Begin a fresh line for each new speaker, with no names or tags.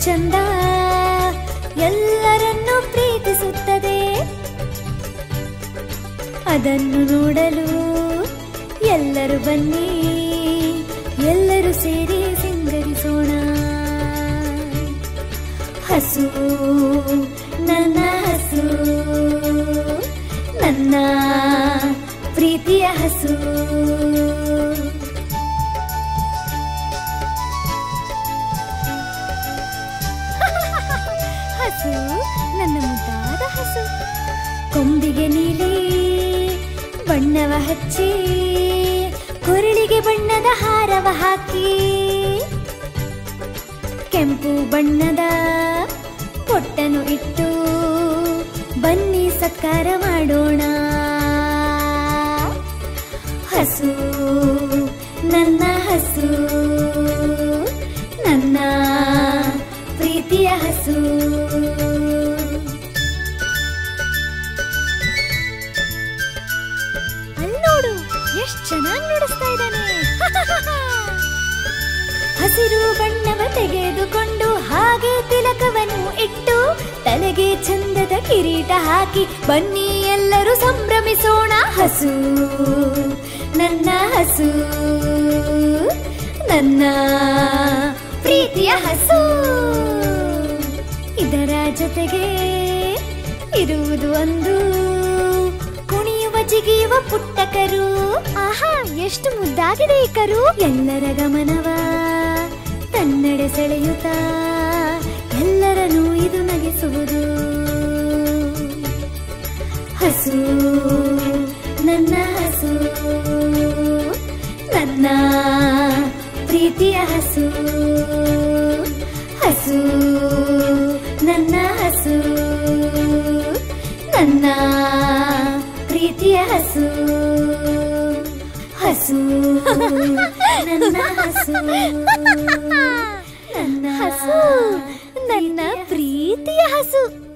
ಚಂದ ಎಲ್ಲರನ್ನೂ ಪ್ರೀತಿಸುತ್ತದೆ ಅದನ್ನು ನೋಡಲು ಎಲ್ಲರೂ ಬನ್ನಿ ಎಲ್ಲರೂ ಸೇರಿ ಸಿಂಗರಿಸೋಣ ಹಸು ನನ್ನ ಹಸು ನನ್ನ ಪ್ರೀತಿಯ ಹಸು ಹಸು ನನ್ನ ಮುದ್ದಾದ ಹಸು ಕೊಂಬಿಗೆ ನೀಲಿ ಬಣ್ಣವ ಹಚ್ಚಿ ಕೊರಳಿಗೆ ಬಣ್ಣದ ಹಾರವ ಹಾಕಿ ಕೆಂಪು ಬಣ್ಣದ ಪೊಟ್ಟನು ಇಟ್ಟು ಬನ್ನಿ ಸತ್ಕಾರ ಮಾಡೋಣ ಹಸು ನನ್ನ ಹಸು ನನ್ನ ಪ್ರೀತಿಯ ಹಸು ಅಲ್ಲಿ ನೋಡು ಎಷ್ಟ್ ಚೆನ್ನಾಗಿ ನುಡಿಸ್ತಾ ಇದ್ದಾನೆ ಹಸಿರು ಬಣ್ಣವ ತೆಗೆದುಕೊಂಡು ಹಾಗೆ ತಿಲಕವನ್ನು ಇಟ್ಟು ತಲೆಗೆ ಚಂದದ ಕಿರೀಟ ಹಾಕಿ ಬನ್ನಿ ಎಲ್ಲರೂ ಸಂಭ್ರಮಿಸೋಣ ಹಸು ನನ್ನ ಹಸು ನನ್ನ ಪ್ರೀತಿಯ ಹಸು ಇದರ ಜೊತೆಗೆ ಇರುವುದು ಒಂದು ಕುಣಿಯುವ ಜಿಗಿಯುವ ಪುಟ್ಟ ಕರು ಆಹಾ ಎಷ್ಟು ಮುದ್ದಾಗಿದೆ ಈ ಕರು ಎಲ್ಲರ ಗಮನವ ತನ್ನೆಡೆ ಸೆಳೆಯುತ್ತ ಎಲ್ಲರನ್ನೂ ಇದು ನಗಿಸುವುದು ಹಸು ನನ್ನ ಹಸು ನನ್ನ ಪ್ರೀತಿಯ ಹಸು ಹಸು ನನ್ನ ಹಸು ನನ್ನ ಪ್ರೀತಿಯ ಹಸು ಹಸು ನನ್ನ ಹಸು ನನ್ನ
ಹಸು ನನ್ನ ಪ್ರೀತಿಯ ಹಸು